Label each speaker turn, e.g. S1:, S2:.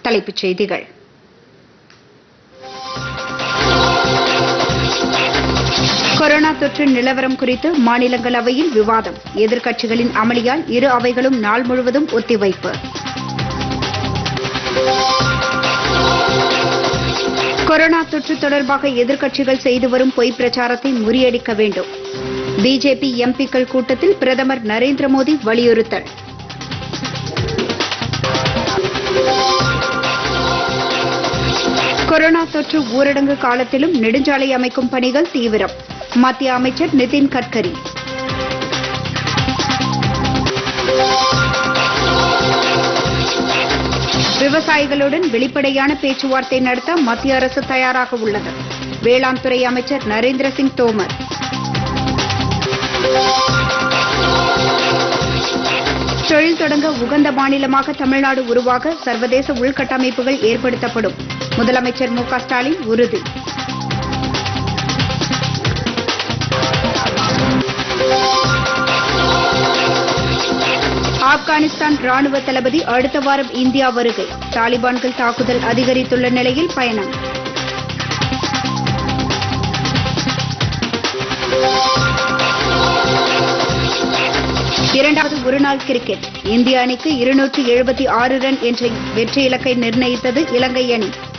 S1: தலைப்புச் செய்திகள் கொரோனா தொற்று நிலவரம் குறித்து மாநிலங்களவையில் விவாதம் எதிர்க்கட்சிகளின் அமளியால் இரு அவைகளும் நாள் முழுவதும் ஒத்திவைப்பு கொரோனா தொற்று தொடர்பாக எதிர்க்கட்சிகள் செய்து வரும் பொய் பிரச்சாரத்தை முறியடிக்க வேண்டும் பிஜேபி எம்பிக்கள் கூட்டத்தில் பிரதமர் நரேந்திர மோடி வலியுறுத்தல் கொரோனா தொற்று ஊரடங்கு காலத்திலும் நெடுஞ்சாலை அமைக்கும் பணிகள் தீவிரம் மத்திய அமைச்சர் நிதின் கட்கரி விவசாயிகளுடன் வெளிப்படையான பேச்சுவார்த்தை நடத்த மத்திய அரசு தயாராக உள்ளது வேளாண் துறை அமைச்சர் நரேந்திர சிங் தோமர் தொழில் தொடங்க உகந்த மாநிலமாக தமிழ்நாடு உருவாக சர்வதேச உள்கட்டமைப்புகள் ஏற்படுத்தப்படும் முதலமைச்சர் மு க ஸ்டாலின் உறுதி ஆப்கானிஸ்தான் ராணுவ தளபதி அடுத்த வாரம் இந்தியா வருகை தாலிபான்கள் தாக்குதல் அதிகரித்துள்ள நிலையில் பயணம் இரண்டாவது ஒருநாள் கிரிக்கெட் இந்திய அணிக்கு இருநூற்று எழுபத்தி ஆறு ரன் என்ற வெற்றி இலக்கை நிர்ணயித்தது இலங்கை அணி